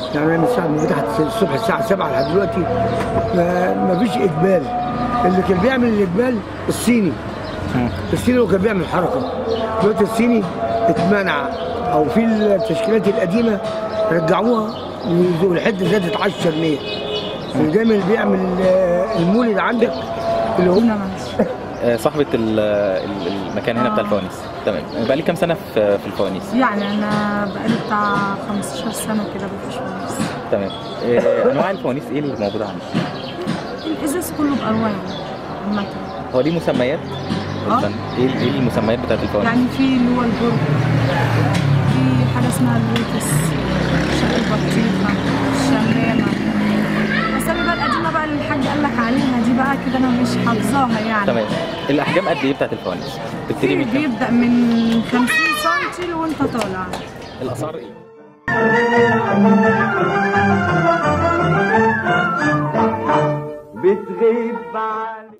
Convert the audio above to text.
يعني انا من ساعه ما فتحت الصبح الساعه 7 لحد دلوقتي ما ما فيش اقبال اللي كان بيعمل الاقبال الصيني الصيني هو كان بيعمل حركه دلوقتي الصيني اتمنع او في التشكيلات القديمه رجعوها والحته زادت 10% اللي دايما اللي بيعمل آه، المولد عندك اللي هم آه، صاحبة ال- ال- المكان هنا بتاع الفوانيس تمام بقى لي كام سنة في في الفوانيس يعني انا بقالي بتاع 15 سنه كده بفرش فوانيس تمام آه، انواع الفوانيس ايه اللي موجودة عندك؟ الازاز كله بالوانه عامه هو ليه مسميات؟ آه. الفن ايه ايه المسميات بتاعت الفوانيس؟ يعني في اللي هو البرج في حاجه اسمها اللوتس شكل البطيخه الشمامه الاسامي بقى القديمه بقى اللي الحاج قال لك عليها دي بقى كده انا مش حافظاها يعني تمام الاحجام قد ايه بتاعت الفوانيس؟ بتبتدي في من كام؟ بيبدا من 50 سم وانت طالع الاسعار ايه؟ بتغيب علي